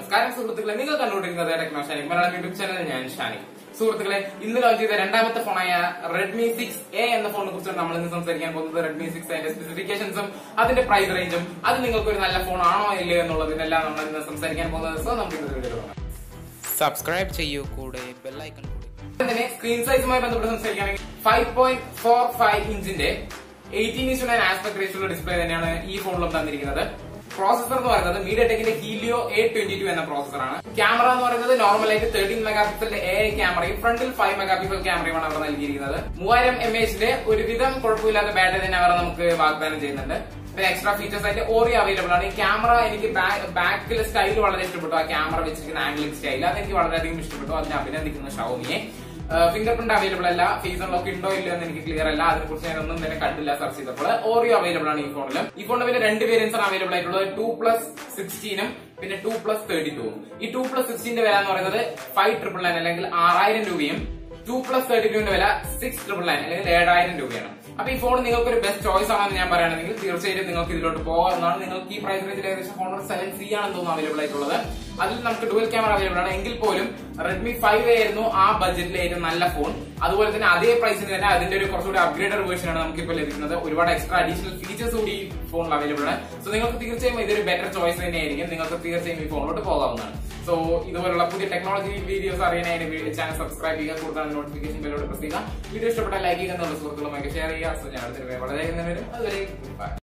നമസ്കാരം സുഹൃത്തുക്കളെ നിങ്ങൾ കണ്ടുകൊണ്ടിരിക്കുന്നത് techno Shanik Malayalam YouTube channel ഞാൻ ഷാനിക് സുഹൃത്തുക്കളെ ഇന്ന് ലോഞ്ച് ചെയ്ത രണ്ടാമത്തെ ഫോണായ റെഡ്മി സിക്സ് എ എന്ന ഫോണിനെ കുറിച്ചാണ് നമ്മൾ ഇന്ന് സംസാരിക്കാൻ പോകുന്നത് റെഡ്മി സിക്സ് അതിന്റെ സ്പെസിഫിക്കേഷൻസും അതിന്റെ പ്രൈസ് റേഞ്ചും അത് നിങ്ങൾക്ക് ഒരു നല്ല ഫോൺ ആണോ ഇല്ലയോ എന്നുള്ളതിനെല്ലാം നമ്മൾ ഇന്ന് സംസാരിക്കാൻ പോകുന്നത് സോ നമുക്ക് ഇത് വീഡിയോ കാണാം സബ്സ്ക്രൈബ് ചെയ്യൂ കൂടെ ബെല്ലൈക്കൺ കൂടി തന്നെ സ്ക്രീൻ സൈസുമായി ബന്ധപ്പെട്ട് സംസാരിക്കുകയാണെങ്കിൽ ഫൈവ് പോയിന്റ് ഫോർ ഫൈവ് ഇഞ്ചിന്റെ എയ്റ്റീൻ ഇൻസ് നയൻ ആസ്പെക്ട് റേഷ്യുള്ള ഡിസ്പ്ലേ തന്നെയാണ് ഈ ഫോണിലും തന്നിരിക്കുന്നത് പ്രോസസർ എന്ന് പറയുന്നത് മീഡിയ ടെക്കിന്റെ ഹീലിയോ എ ട്വന്റി ടു എന്ന പ്രോസസറാണ് ക്യാമറ എന്ന് പറയുന്നത് നോർമലായിട്ട് തേർട്ടീൻ മെഗാ പിക്സലിന്റെ എ ക്യാമറയും ഫ്രണ്ടിൽ ഫൈവ് മെഗാ പിക്സൽ ക്യാമറയുമാണ് അവർ നൽകിയിരിക്കുന്നത് മൂവായിരം എം എച്ചിന്റെ ഒരുവിധം കുഴപ്പമില്ലാത്ത ബാറ്ററി തന്നെ അവർ നമുക്ക് വാഗ്ദാനം ചെയ്യുന്നുണ്ട് പിന്നെ എക്സ്ട്രാ ഫീച്ചേഴ്സ് ആയിട്ട് ഓറി അവൈലബിൾ ആണ് ഈ ക്യാമറ എനിക്ക് ബാക്കിലെ സ്റ്റൈൽ വളരെ ഇഷ്ടപ്പെട്ടു ആ ക്യാമറ വെച്ചിരിക്കുന്ന ആംഗിളിംഗ് സ്റ്റൈൽ അതെനിക്ക് വളരെയധികം ഇഷ്ടപ്പെട്ടു അതിനെ അഭിനന്ദിക്കുന്നു ഷവോമിയെ ഫിംഗർ പ്രിന്റ് അവൈലബിൾ അല്ല ഫേസ് അൺലോക്ക് ഉണ്ടോ ഇല്ലയോ എന്ന് എനിക്ക് ക്ലിയർ അല്ല അതിനെ കുറിച്ച് ഞാൻ ഒന്നും തന്നെ കണ്ടില്ല സെർച്ച് ചെയ്തപ്പോൾ ഓറിയോ അവൈലബിൾ ആണ് ഈ ഫോണിൽ ഈ ഫോണിൽ പിന്നെ രണ്ട് വേരിയൻസ് ആണ് അവൈലബിൾ ആയിട്ടുള്ളത് ടു പ്ലസ് സിക്സ്റ്റീനും പിന്നെ ടു പ്ലസ് തേർട്ടി ടൂവും ഈ ടു പ്ലസ് സിക്സ്റ്റീന്റെ വില എന്ന് പറയുന്നത് ഫൈവ് ട്രിപ്പിൾ നയൻ അല്ലെങ്കിൽ ആറായിരം രൂപയും ടു പ്ലസ് തേർട്ടി ടുവിന്റെ വില സിക്സ് ട്രിപ്പിൾ നയൻ അല്ലെങ്കിൽ ഏഴായിരം രൂപയാണ് അപ്പൊ ഈ ഫോൺ നിങ്ങൾക്ക് ഒരു ബെസ്റ്റ് ചോയ്സ് ആണെന്ന് ഞാൻ പറയുകയാണെങ്കിൽ തീർച്ചയായിട്ടും നിങ്ങൾക്ക് ഇതിലോട്ട് പോകാവുന്നതാണ് നിങ്ങൾക്ക് ഈ പ്രൈസ് റേഞ്ചിൽ ഏകദേശം ഹോണർ സെവൻ സി ആണെന്ന് തോന്നുന്നു അവൈലബിൾ ആയിട്ടുള്ളത് അതിൽ നമുക്ക് ഡുവൽ ക്യാമറ അവൈലബിൾ ആണ് എങ്കിൽ പോലും റെഡ്മി ഫൈവ് ആയിരുന്നു ആ ബഡ്ജറ്റിലെ ഏറ്റവും നല്ല ഫോൺ അതുപോലെ തന്നെ അതേ പ്രൈസിന് തന്നെ അതിന്റെ ഒരു കുറച്ചുകൂടി അപ്ഗ്രേഡഡ് വേർഷൻ ആണ് നമുക്ക് ഇപ്പോൾ ലഭിക്കുന്നത് ഒരുപാട് എക്സ്ട്രാ അഡീഷണൽ ഫീച്ചേഴ്സ് കൂടി ഈ ഫോണിൽ അവൈലബിൾ ആണ് സോ നിങ്ങൾക്ക് തീർച്ചയായും ഇതൊരു ബെറ്റർ ചോയ്സ് തന്നെയായിരിക്കും നിങ്ങൾക്ക് തീർച്ചയായും ഈ ഫോണിലോട്ട് പോകാവുന്നതാണ് സോ ഇതുപോലുള്ള പുതിയ ടെക്നോളജി വീഡിയോസ് അറിയാനായിട്ട് ചാനൽ സബ്സ്ക്രൈബ് ചെയ്യുക കൂടുതൽ നോട്ടിഫിക്കേഷൻ ബെല്ലോട് പ്രസ് ചെയ്യുക വീഡിയോ ഇഷ്ടപ്പെട്ട ലൈക്ക് ചെയ്യുക എന്നുള്ള സുഹൃത്തുക്കളുമായി ഷെയർ ചെയ്യുക സോ ഞാൻ അടുത്തൊരു വളരെ വരും അതുവരെ ബൈ